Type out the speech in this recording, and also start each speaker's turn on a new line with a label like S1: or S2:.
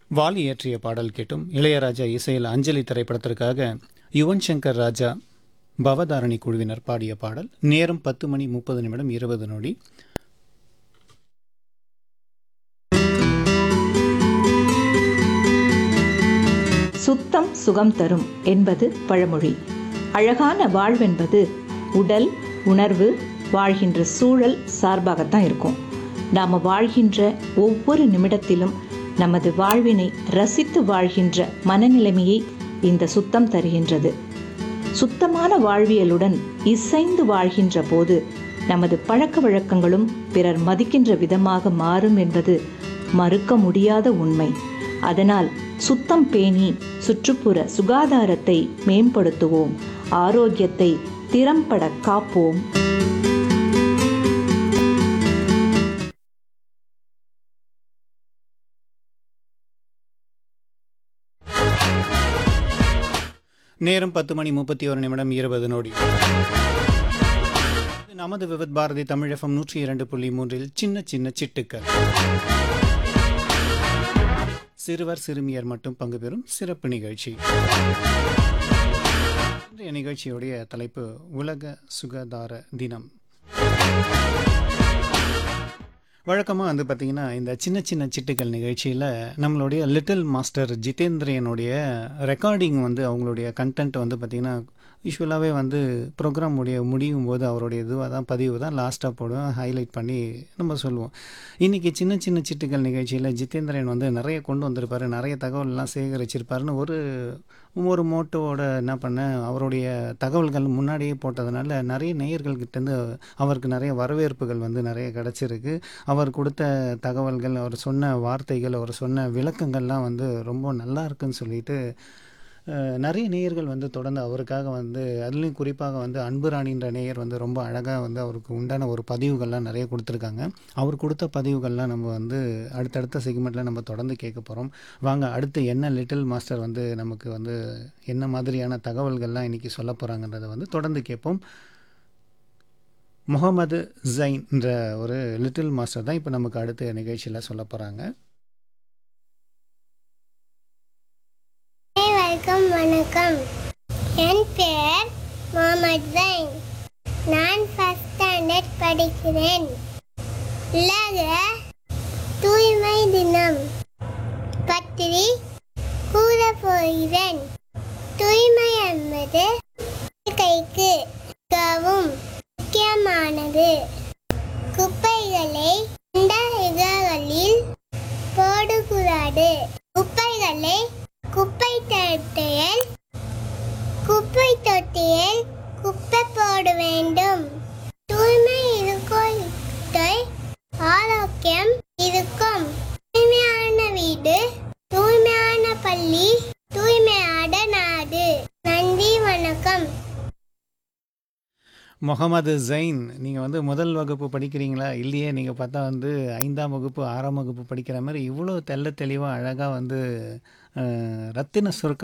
S1: வாலி இயற்றிய பாடல் கேட்டும் இளையராஜா இசையில் அஞ்சலி திரைப்படத்திற்காக யுவன் சங்கர் ராஜா பவதாரணி குழுவினர் பாடிய பாடல் நேரம் பத்து மணி முப்பது நிமிடம் இருபது நொடி
S2: சுத்தம் சுகம் தரும் என்பது பழமொழி அழகான வாழ்வென்பது உடல் உணர்வு வாழ்கின்ற சூழல் சார்பாகத்தான் இருக்கும் நாம் வாழ்கின்ற ஒவ்வொரு நிமிடத்திலும் நமது வாழ்வினை ரசித்து வாழ்கின்ற மனநிலைமையை இந்த சுத்தம் தருகின்றது சுத்தமான வாழ்வியலுடன் இசைந்து வாழ்கின்ற போது நமது பழக்க வழக்கங்களும் பிறர் மதிக்கின்ற விதமாக மாறும் என்பது மறுக்க முடியாத உண்மை அதனால் சுத்தம் பேணி சுற்றுப்புற சுகாதாரத்தை மேம்படுத்துவோம் ஆரோக்கியத்தை திறம்பட காப்போம்
S1: நேரம் பத்து மணி முப்பத்தி ஒரு நிமிடம் இருபது நொடி இது நமது விவத் பாரதி தமிழ் எஃப்எம் நூற்றி இரண்டு புள்ளி மூன்றில் சின்ன சின்ன சிட்டுக்கள் சிறுவர் சிறுமியர் மட்டும் பங்கு பெறும் சிறப்பு நிகழ்ச்சி இன்றைய நிகழ்ச்சியுடைய தலைப்பு உலக சுகாதார தினம் வழக்கமாக வந்து பார்த்திங்கன்னா இந்த சின்ன சின்ன சிட்டுகள் நிகழ்ச்சியில் நம்மளுடைய லிட்டில் மாஸ்டர் ஜிதேந்திரியனுடைய ரெக்கார்டிங் வந்து அவங்களுடைய கண்டென்ட் வந்து பார்த்திங்கன்னா யூஸ்வலாகவே வந்து ப்ரோக்ராம் முடிய முடியும் போது அவருடைய இதுவாக தான் பதிவு தான் லாஸ்ட்டாக போடுவோம் ஹைலைட் பண்ணி நம்ம சொல்லுவோம் இன்றைக்கி சின்ன சின்ன சிட்டுகள் நிகழ்ச்சியில் ஜிதேந்திரன் வந்து நிறைய கொண்டு வந்திருப்பார் நிறைய தகவல்லாம் சேகரிச்சிருப்பாருன்னு ஒரு ஒரு மோட்டோவோட என்ன பண்ணேன் அவருடைய தகவல்கள் முன்னாடியே போட்டதுனால நிறைய நேயர்கள்கிட்டேருந்து அவருக்கு நிறைய வரவேற்புகள் வந்து நிறைய கிடச்சிருக்கு அவர் கொடுத்த தகவல்கள் அவர் சொன்ன வார்த்தைகள் அவர் சொன்ன விளக்கங்கள்லாம் வந்து ரொம்ப நல்லா இருக்குன்னு சொல்லிட்டு அஹ், நிறைய நேயர்கள் வந்து தொடர்ந்து அவருக்காக வந்து அதுலேயும் குறிப்பாக வந்து அன்புராணின்ற நேயர் வந்து ரொம்ப அழகாக வந்து அவருக்கு உண்டான ஒரு பதிவுகள்லாம் நிறைய கொடுத்துருக்காங்க அவர் கொடுத்த பதிவுகள்லாம் நம்ம வந்து அடுத்தடுத்த செக்மெண்ட்டில் நம்ம தொடர்ந்து கேட்க போகிறோம் வாங்க அடுத்து என்ன லிட்டில் மாஸ்டர் வந்து நமக்கு வந்து என்ன மாதிரியான தகவல்கள்லாம் இன்றைக்கி சொல்ல போகிறாங்கன்றதை வந்து தொடர்ந்து கேட்போம் முகமது ஜைன்ன்ற ஒரு லிட்டில் மாஸ்டர் தான் இப்போ நமக்கு அடுத்த நிகழ்ச்சியில் சொல்ல போகிறாங்க
S3: அனைவருக்கும் வணக்கம் என் பெயர் முகமது ஜைன் நான் ஃபர்ஸ்ட் ஸ்டாண்டர்ட் படிக்கிறேன் உலக தூய்மை தினம் பற்றி கூற போகிறேன் தூய்மை என்பது கைக்கு மிகவும் முக்கியமானது குப்பைகளை இந்த இடங்களில் போடக்கூடாது குப்பைகளை குப்பை தொட்டியில் குப்பை தொட்டியில் குப்பை போட வேண்டும் தூய்மை இருக்கும் ஆரோக்கியம் இருக்கும் தூய்மையான வீடு தூய்மையான பள்ளி தூய்மையான நாடு நன்றி வணக்கம்
S1: முகமது ஜைன் நீங்கள் வந்து முதல் வகுப்பு படிக்கிறீங்களா இல்லையே நீங்கள் பார்த்தா வந்து ஐந்தாம் வகுப்பு ஆறாம் வகுப்பு படிக்கிற மாதிரி இவ்வளோ தெள்ள தெளிவாக அழகாக வந்து அஹ், ரத்தின சுருக்கம்